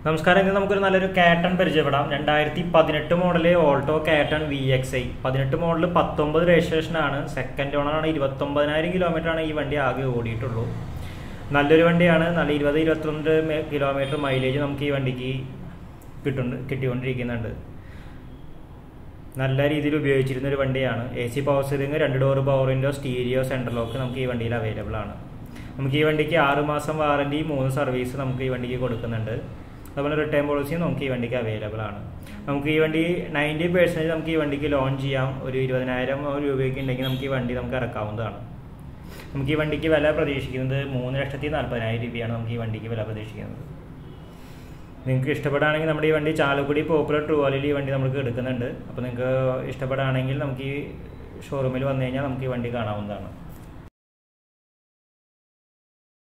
നമസ്കാരം ഇന്ന് നമുക്കൊരു നല്ലൊരു കാറ്റൺ പരിചയപ്പെടാം രണ്ടായിരത്തി പതിനെട്ട് മോഡല് ഓൾട്ടോ കാറ്റൺ വി എക്സ് ഐ പതിനെട്ട് മോഡൽ പത്തൊമ്പത് രജിസ്ട്രേഷൻ ആണ് സെക്കൻഡ് ഓണറാണ് ഇരുപത്തൊമ്പതിനായിരം കിലോമീറ്റർ ആണ് ഈ വണ്ടി ആകെ ഓടിയിട്ടുള്ളൂ നല്ലൊരു വണ്ടിയാണ് നല്ല ഇരുപത് ഇരുപത്തൊന്ന് കിലോമീറ്റർ മൈലേജ് നമുക്ക് ഈ വണ്ടിക്ക് കിട്ടുന്നുണ്ട് കിട്ടിക്കൊണ്ടിരിക്കുന്നുണ്ട് നല്ല രീതിയിൽ ഉപയോഗിച്ചിരുന്ന ഒരു വണ്ടിയാണ് എ സി പവർ സ്റ്റിയറിംഗ് രണ്ട് door power window stereo central lock നമുക്ക് ഈ വണ്ടിയിൽ അവൈലബിൾ ആണ് നമുക്ക് ഈ വണ്ടിക്ക് ആറ് മാസം വാറണ്ടി മൂന്ന് സർവീസ് നമുക്ക് ഈ വണ്ടിക്ക് കൊടുക്കുന്നുണ്ട് അതുപോലെ റിട്ടേൺ പോളിസിയും നമുക്ക് ഈ വണ്ടിക്ക് അവൈലബിൾ ആണ് നമുക്ക് ഈ വണ്ടി നയൻറ്റി പെർസെൻറ്റേജ് നമുക്ക് ഈ വണ്ടിക്ക് ലോൺ ചെയ്യാം ഒരു ഇരുപതിനായിരം രൂപയ്ക്ക് ഉണ്ടെങ്കിൽ നമുക്ക് ഈ വണ്ടി നമുക്ക് ഇറക്കാവുന്നതാണ് നമുക്ക് ഈ വണ്ടിക്ക് വില പ്രതീക്ഷിക്കുന്നത് മൂന്ന് ലക്ഷത്തി നാൽപ്പതിനായിരം രൂപയാണ് നമുക്ക് ഈ വണ്ടിക്ക് വില പ്രതീക്ഷിക്കുന്നത് നിങ്ങൾക്ക് ഇഷ്ടപ്പെടുകയാണെങ്കിൽ നമ്മുടെ ഈ വണ്ടി ചാലക്കുടി പോപ്പുലർ ട്രൂവാലിൽ ഈ വണ്ടി നമുക്ക് എടുക്കുന്നുണ്ട് അപ്പോൾ നിങ്ങൾക്ക് ഇഷ്ടപ്പെടുകയാണെങ്കിൽ നമുക്ക് ഈ ഷോറൂമിൽ വന്നു കഴിഞ്ഞാൽ നമുക്ക് ഈ വണ്ടി കാണാവുന്നതാണ്